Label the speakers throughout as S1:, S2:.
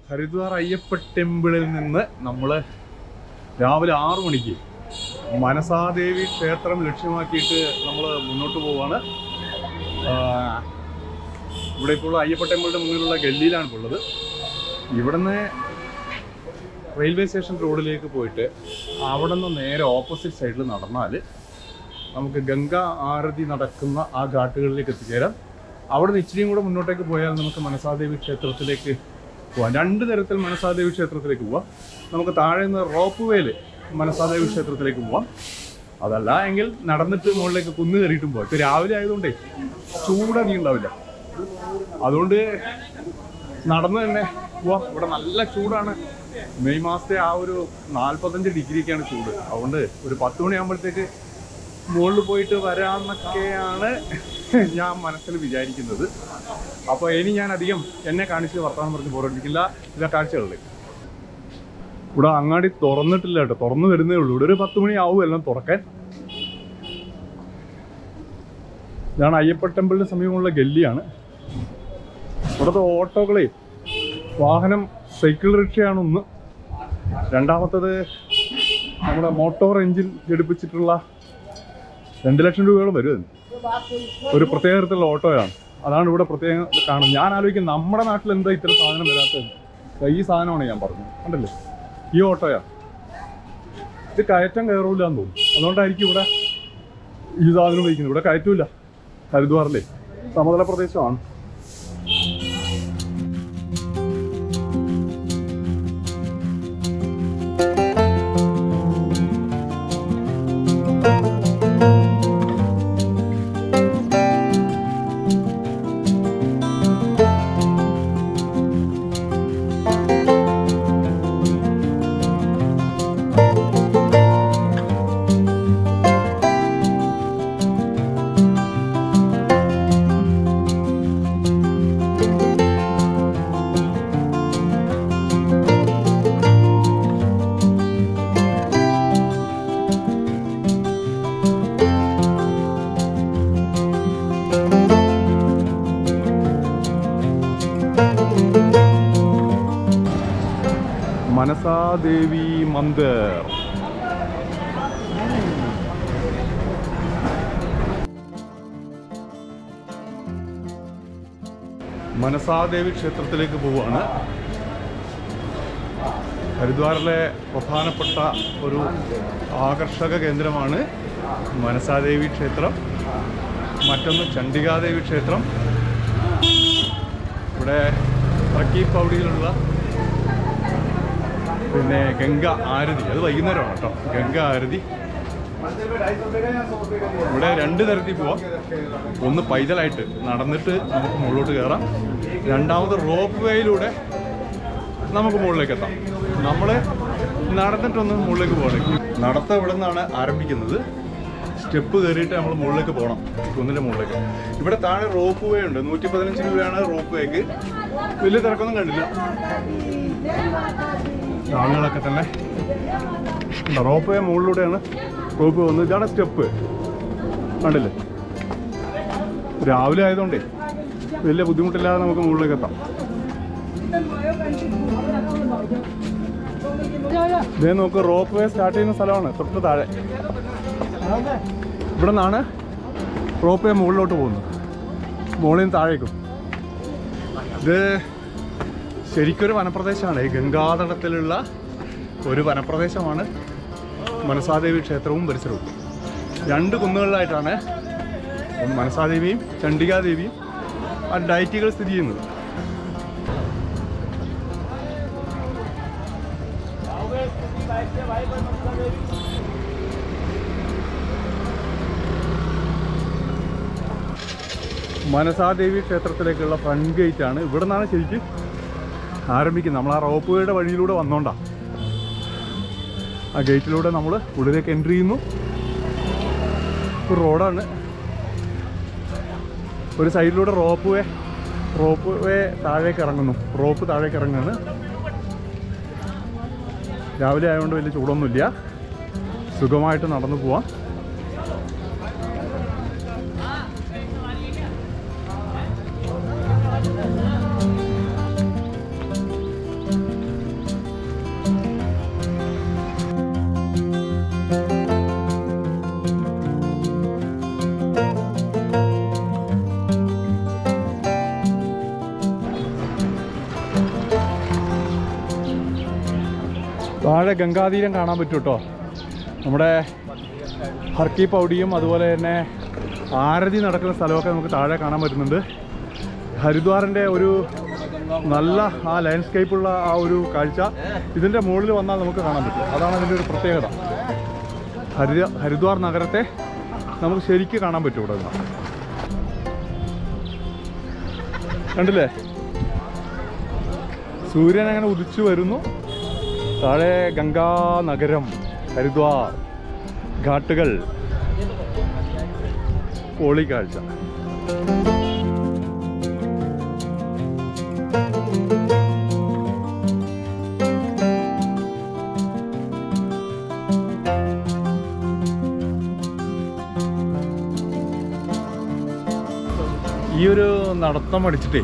S1: ഹരിദ്വാർ അയ്യപ്പ ടെമ്പിളിൽ നിന്ന് നമ്മൾ രാവിലെ ആറു മണിക്ക് മനസാദേവി ക്ഷേത്രം ലക്ഷ്യമാക്കിയിട്ട് നമ്മൾ മുന്നോട്ട് പോവാണ് ആ, ഇവിടെ ഇപ്പോൾ അയ്യപ്പ ടെമ്പിളിൻ്റെ മുന്നിലുള്ള ഗല്ലിയിലാണ് ഇപ്പോൾ ഉള്ളത് ഇവിടുന്ന് റെയിൽവേ സ്റ്റേഷൻ റോഡിലേക്ക് പോയിട്ട് അവിടെ നിന്ന് നേരെ ഓപ്പോസിറ്റ് സൈഡിൽ നടന്നാൽ നമുക്ക് ഗംഗ ആരതി നടക്കുന്ന ആ ഘാട്ടുകളിലേക്ക് എത്തിച്ചേരാം അവിടെ നിന്ന് ഇച്ചിരിയും കൂടെ മുന്നോട്ടേക്ക് പോയാൽ നമുക്ക് മനസാദേവി ക്ഷേത്രത്തിലേക്ക് പോവാം രണ്ട് തരത്തിൽ മനസാദേവി ക്ഷേത്രത്തിലേക്ക് പോവാം നമുക്ക് താഴെ നിന്ന് റോപ്പ് വേല് മനസാദേവി ക്ഷേത്രത്തിലേക്ക് പോവാം അതല്ല എങ്കിൽ നടന്നിട്ട് മുകളിലേക്ക് കുന്ന് കയറിയിട്ടും പോവാം ഇപ്പൊ രാവിലെ ആയതുകൊണ്ടേ ചൂടധികം ഉണ്ടാവില്ല അതുകൊണ്ട് നടന്ന് തന്നെ പോവാം ഇവിടെ നല്ല ചൂടാണ് മെയ് മാസത്തെ ആ ഒരു നാൽപ്പത്തഞ്ച് ഡിഗ്രിക്കാണ് ചൂട് അതുകൊണ്ട് ഒരു പത്ത് മണിയാകുമ്പോഴത്തേക്ക് മുകളിൽ പോയിട്ട് വരാമെന്നൊക്കെയാണ് ഞാൻ മനസ്സിൽ വിചാരിക്കുന്നത് അപ്പോൾ ഇനി ഞാൻ അധികം എന്നെ കാണിച്ച് വർത്തമാനം പറഞ്ഞ് പോരടിക്കില്ല ഇതാ കാഴ്ചകളിലേക്ക് ഇവിടെ അങ്ങാടി തുറന്നിട്ടില്ല കേട്ടോ തുറന്നു വരുന്നേ ഉള്ളൂ ഇവിടെ ഒരു പത്ത് മണി ആവും എല്ലാം തുറക്കാൻ ഇതാണ് അയ്യപ്പ ടെമ്പിളിന് സമീപമുള്ള ഗല്ലിയാണ് ഇവിടുത്തെ ഓട്ടോകളെ വാഹനം സൈക്കിൾ റിക്ഷയാണ് ഒന്ന് രണ്ടാമത്തത് നമ്മുടെ മോട്ടോർ എഞ്ചിൻ ഘടിപ്പിച്ചിട്ടുള്ള രണ്ട് ലക്ഷം രൂപയോളം വരും അതിന് ഒരു പ്രത്യേക തരത്തിലുള്ള ഓട്ടോയാണ് അതാണ് ഇവിടെ പ്രത്യേകം കാണുന്നത് ഞാൻ ആലോചിക്കും നമ്മുടെ നാട്ടിൽ എന്താ ഇത്തരം സാധനം വരാത്തത് ദാ ഈ സാധനമാണ് ഞാൻ പറഞ്ഞത് കണ്ടല്ലേ ഈ ഓട്ടോയാ ഇത് കയറ്റം കയറൂല എന്ന് തോന്നുന്നു അതുകൊണ്ടായിരിക്കും ഇവിടെ ഈ സാധനം വഹിക്കുന്നത് ഇവിടെ കയറ്റൂല ഹരിദ്വാറിലെ സമതല പ്രദേശമാണ് മനസാദേവി മന്ദിർ മനസാദേവി ക്ഷേത്രത്തിലേക്ക് പോവുകയാണ് ഹരിദ്വാറിലെ പ്രധാനപ്പെട്ട ഒരു ആകർഷക കേന്ദ്രമാണ് മനസാദേവി ക്ഷേത്രം മറ്റൊന്ന് ചണ്ഡികാദേവി ക്ഷേത്രം ഇവിടെ ട്രക്കി പൗടിയിലുള്ള പിന്നെ ഗംഗ ആരതി അത് വൈകുന്നേരമാണ് കേട്ടോ ഗംഗ ആരതി ഇവിടെ രണ്ട് തരത്തിൽ പോവാം ഒന്ന് പൈതലായിട്ട് നടന്നിട്ട് നമുക്ക് മുകളിലോട്ട് കയറാം രണ്ടാമത് റോപ്പ് വേയിലൂടെ നമുക്ക് മുകളിലേക്ക് എത്താം നമ്മൾ നടന്നിട്ടൊന്ന് മുകളിലേക്ക് പോകണം നടത്തം ഇവിടെ നിന്നാണ് ആരംഭിക്കുന്നത് സ്റ്റെപ്പ് കയറിയിട്ട് നമ്മൾ മുകളിലേക്ക് പോകണം കുന്നിൻ്റെ മുകളിലേക്ക് ഇവിടെ താഴെ റോപ്പ് വേ ഉണ്ട് നൂറ്റി പതിനഞ്ച് രൂപയാണ് റോപ്പ് വേക്ക് വലിയ തിരക്കൊന്നും കണ്ടില്ല ആളുകളൊക്കെ തന്നെ ഉണ്ട്. റോപ്പ് വേ മുകളിലൂടെയാണ് റോപ്പ് പോകുന്നത് ഇതാണ് സ്റ്റെപ്പ് കണ്ടില്ലേ രാവിലെ ആയതുകൊണ്ടേ വലിയ ബുദ്ധിമുട്ടില്ലാതെ നമുക്ക് മുകളിലേക്ക് എത്താം ഇതേ നോക്ക് റോപ്പ് വേ സ്റ്റാർട്ട് ചെയ്യുന്ന സ്ഥലമാണ് തൊട്ട് താഴെ ഇവിടെ നിന്നാണ് റോപ്പ് വേ മുകളിലോട്ട് പോകുന്നത് മുകളിൽ നിന്ന് താഴേക്കും ഇത് ശരിക്കൊരു വനപ്രദേശമാണ് ഈ ഗംഗാതടത്തിലുള്ള ഒരു വനപ്രദേശമാണ് മനസാദേവി ക്ഷേത്രവും പരിസരവും രണ്ട് കുന്നുകളിലായിട്ടാണ് ഒന്ന് മനസാദേവിയും ചണ്ഡികാദേവിയും ആ ഡയറ്റുകൾ സ്ഥിതി ചെയ്യുന്നത് മനസാദേവി ക്ഷേത്രത്തിലേക്കുള്ള ഫ്രണ്ട് ഗേറ്റ് ആണ് ഇവിടെ നിന്നാണ് ശരിക്കും ആരംഭിക്കുന്നത് നമ്മൾ ആ റോപ്പ് വേയുടെ വഴിയിലൂടെ വന്നോണ്ടാ ആ ഗേറ്റിലൂടെ നമ്മൾ ഉള്ളിലേക്ക് എൻട്രി ചെയ്യുന്നു ഒരു റോഡാണ് ഒരു സൈഡിലൂടെ റോപ്പ് വേ റോപ്പ് വേ താഴേക്ക് ഇറങ്ങുന്നു റോപ്പ് താഴേക്ക് ഇറങ്ങുകയാണ് രാവിലെ ആയതുകൊണ്ട് വലിയ ചൂടൊന്നുമില്ല സുഖമായിട്ട് നടന്നു പോവാം താഴെ ഗംഗാതീരം കാണാൻ പറ്റും കേട്ടോ നമ്മുടെ ഹർക്കി പൗഡിയും അതുപോലെ തന്നെ ആരതി നടക്കുന്ന സ്ഥലമൊക്കെ നമുക്ക് താഴെ കാണാൻ പറ്റുന്നുണ്ട് ഹരിദ്വാറിൻ്റെ ഒരു നല്ല ആ ലാൻഡ്സ്കേപ്പുള്ള ആ ഒരു കാഴ്ച ഇതിൻ്റെ മുകളിൽ വന്നാൽ നമുക്ക് കാണാൻ പറ്റും അതാണ് അതിൻ്റെ ഒരു പ്രത്യേകത ഹരി ഹരിദ്വാർ നഗരത്തെ നമുക്ക് ശരിക്ക് കാണാൻ പറ്റും ഇവിടെ നിന്ന് കണ്ടില്ലേ സൂര്യൻ അങ്ങനെ ഉദിച്ചു വരുന്നു താഴെ ഗംഗാ നഗരം ഹരിദ്വാർ ഘാട്ടുകൾ പോളി കാഴ്ച ഈ ഒരു നടത്തം അടിച്ചിട്ടേ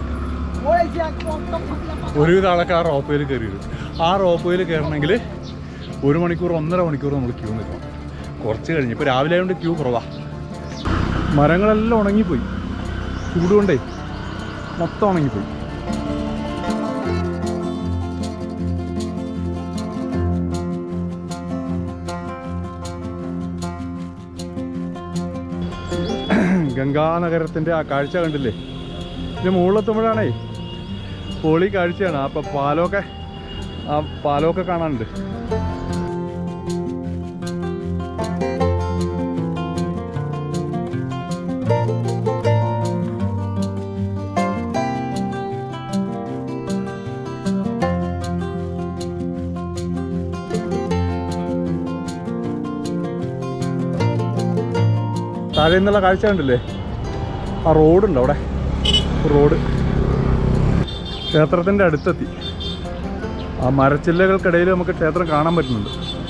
S1: ഒരുവിധ ആളൊക്കെ ആ റോപ്പയിൽ കയറി വരും ആ റോപ്പയിൽ കയറണമെങ്കിൽ ഒരു മണിക്കൂർ ഒന്നര മണിക്കൂർ നമ്മൾ ക്യൂ നിൽക്കണം കുറച്ച് കഴിഞ്ഞ് ഇപ്പോൾ രാവിലെ ആയതുകൊണ്ട് ക്യൂ കുറവാ മരങ്ങളെല്ലാം ഉണങ്ങിപ്പോയി ചൂട് കൊണ്ടേ മൊത്തം ഉണങ്ങിപ്പോയി ഗംഗാനഗരത്തിൻ്റെ ആ കാഴ്ച കണ്ടില്ലേ ഇതിന് മുകളിലെത്തുമ്പോഴാണേ പൊളി കാഴ്ചയാണ് അപ്പം പാലമൊക്കെ ആ പാലമൊക്കെ കാണാനുണ്ട് താഴെ നിന്നുള്ള കാഴ്ച കണ്ടില്ലേ ആ റോഡുണ്ട് അവിടെ റോഡ് ക്ഷേത്രത്തിൻ്റെ അടുത്തെത്തി ആ മരച്ചില്ലകൾക്കിടയിൽ നമുക്ക് ക്ഷേത്രം കാണാൻ പറ്റുന്നുണ്ട്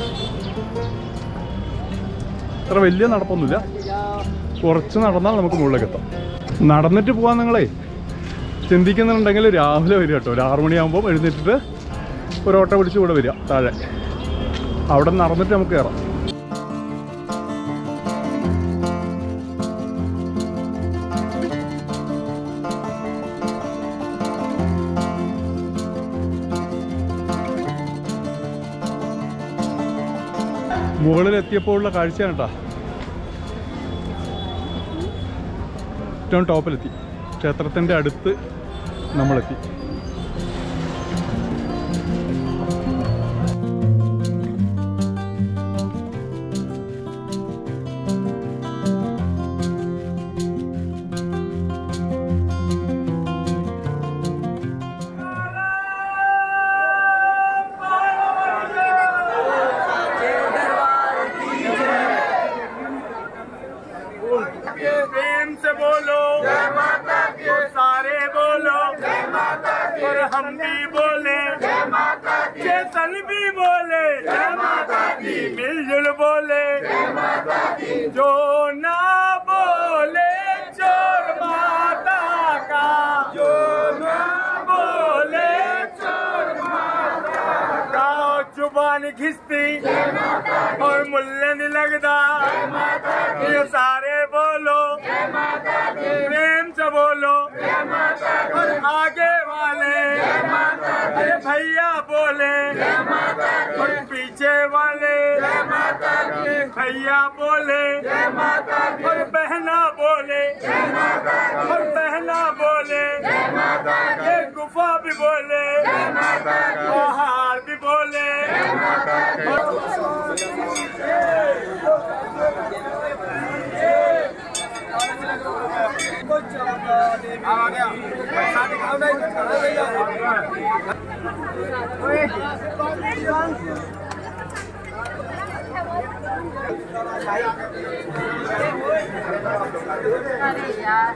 S1: അത്ര വലിയ നടപ്പൊന്നുമില്ല കുറച്ച് നടന്നാൽ നമുക്ക് മുകളിലേക്ക് എത്താം നടന്നിട്ട് പോകാൻ നിങ്ങളെ ചിന്തിക്കുന്നുണ്ടെങ്കിൽ രാവിലെ വരിക കേട്ടോ ഒരു ആറു മണിയാകുമ്പോൾ എഴുന്നേറ്റിട്ട് ഒരു ഓട്ടോ പിടിച്ച് ഇവിടെ വരിക താഴെ അവിടെ നടന്നിട്ട് നമുക്ക് കയറാം മുകളിലെത്തിയപ്പോൾ ഉള്ള കാഴ്ചയാണ് കേട്ടോ ഏറ്റവും ടോപ്പിലെത്തി ക്ഷേത്രത്തിൻ്റെ അടുത്ത് നമ്മളെത്തി
S2: प्रेम से बोलो जय माता की सारे बोलो जय माता की और हम भी बोले जय माता की चेतन भी बोले जय माता की मिलजुल बोले जय माता की जो ना बोले चोर माता का जो ना बोले चोर माता का जुबान घिसती और मुल्ले नहीं लगता ये सारे बोलो प्रेम से बोलो और आगे वाले अरे भैया बोले और पीछे वाले भैया बोले और बहना बोले और बहना बोले ये गुफा भी बोले पहाड़ भी बोले
S3: अरे यार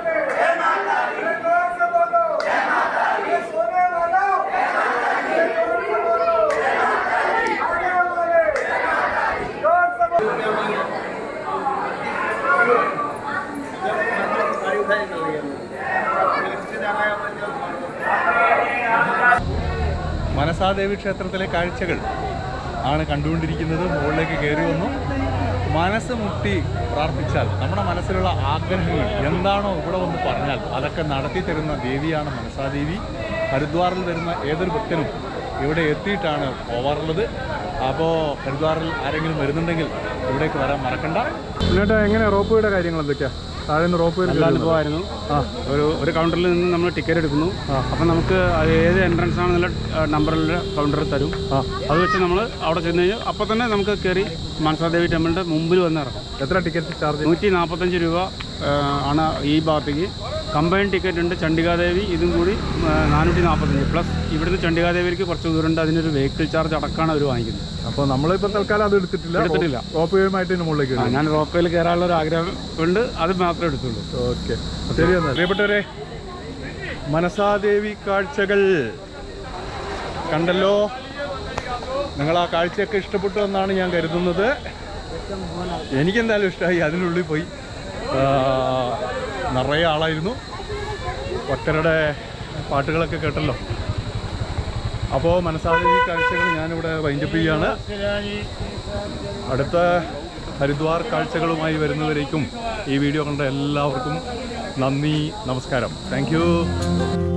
S2: सोने वाला
S1: മനസാദേവി ക്ഷേത്രത്തിലെ കാഴ്ചകൾ ആണ് കണ്ടുകൊണ്ടിരിക്കുന്നത് മുകളിലേക്ക് കയറി വന്നു മനസ്സ് മുട്ടി പ്രാർത്ഥിച്ചാൽ നമ്മുടെ മനസ്സിലുള്ള ആഗ്രഹങ്ങൾ എന്താണോ ഇവിടെ വന്ന് പറഞ്ഞാൽ അതൊക്കെ നടത്തി തരുന്ന ദേവിയാണ് മനസാദേവി ഹരിദ്വാറിൽ വരുന്ന ഏതൊരു ഭക്തനും ഇവിടെ എത്തിയിട്ടാണ് പോവാറുള്ളത് അപ്പോൾ ഹരിദ്വാറിൽ ആരെങ്കിലും വരുന്നുണ്ടെങ്കിൽ ഇവിടേക്ക് വരാൻ മറക്കണ്ട എന്നിട്ട് എങ്ങനെയാ റോപ്പ് വേയുടെ കാര്യങ്ങൾ എന്തൊക്കെയാ താഴെ നിന്ന് റോപ്പ്
S3: നല്ല അനുഭവമായിരുന്നു
S1: ആ
S3: ഒരു ഒരു കൗണ്ടറിൽ നിന്ന് നമ്മൾ ടിക്കറ്റ് എടുക്കുന്നു അപ്പം നമുക്ക് അത് ഏത് എൻട്രൻസ് ആണെന്നുള്ള നമ്പറിൽ കൗണ്ടറിൽ തരും
S1: ആ
S3: അത് വെച്ച് നമ്മൾ അവിടെ ചെന്ന് കഴിഞ്ഞാൽ അപ്പോൾ തന്നെ നമുക്ക് കയറി മനസാദേവി ടെമ്പിളിൻ്റെ മുമ്പിൽ വന്ന് ഇറങ്ങും
S1: എത്ര ടിക്കറ്റ് ചാർജ്
S3: നൂറ്റി നാൽപ്പത്തഞ്ച് രൂപ ആ, ആണ് ഈ ഭാഗത്തേക്ക് കമ്പൈൻ ടിക്കറ്റ് ഉണ്ട് ചണ്ഡികാദേവി ഇതും കൂടി നാനൂറ്റി നാൽപ്പത്തഞ്ച് പ്ലസ് ഇവിടുന്ന് ചണ്ഡികാദേവിക്ക് കുറച്ച് ദൂരമുണ്ട് അതിനൊരു വെഹിക്കിൾ ചാർജ് അടക്കമാണ് അവർ വാങ്ങിക്കുന്നത്
S1: അപ്പോൾ നമ്മളിപ്പോൾ തൽക്കാലം അത് എടുത്തിട്ടില്ല
S3: എടുത്തിട്ടില്ല.
S1: റോപ്പ് വേയുമായിട്ട് ഇതിന് മുകളിലേക്ക്
S3: ആ,
S1: വരും
S3: ഞാൻ റോപ്പയിൽ കയറാനുള്ള ഒരു ആഗ്രഹം കൊണ്ട് അത് മാത്രമേ എടുത്തുള്ളൂ
S1: ഓക്കെ ശരി എന്നാൽ പ്രിയപ്പെട്ടവരെ മനസാദേവി കാഴ്ചകൾ കണ്ടല്ലോ നിങ്ങൾ ആ കാഴ്ചയൊക്കെ ഇഷ്ടപ്പെട്ടു എന്നാണ് ഞാൻ കരുതുന്നത് എനിക്കെന്തായാലും ഇഷ്ടമായി അതിനുള്ളിൽ പോയി ആ, നിറയെ ആളായിരുന്നു ഭക്തരുടെ പാട്ടുകളൊക്കെ കേട്ടല്ലോ അപ്പോൾ മനസാദേവി കാഴ്ചകൾ ഞാനിവിടെ വൈൻഡപ്പ് ചെയ്യാണ് അടുത്ത ഹരിദ്വാർ കാഴ്ചകളുമായി വരുന്നവരേക്കും ഈ വീഡിയോ കണ്ട എല്ലാവർക്കും നന്ദി നമസ്കാരം താങ്ക്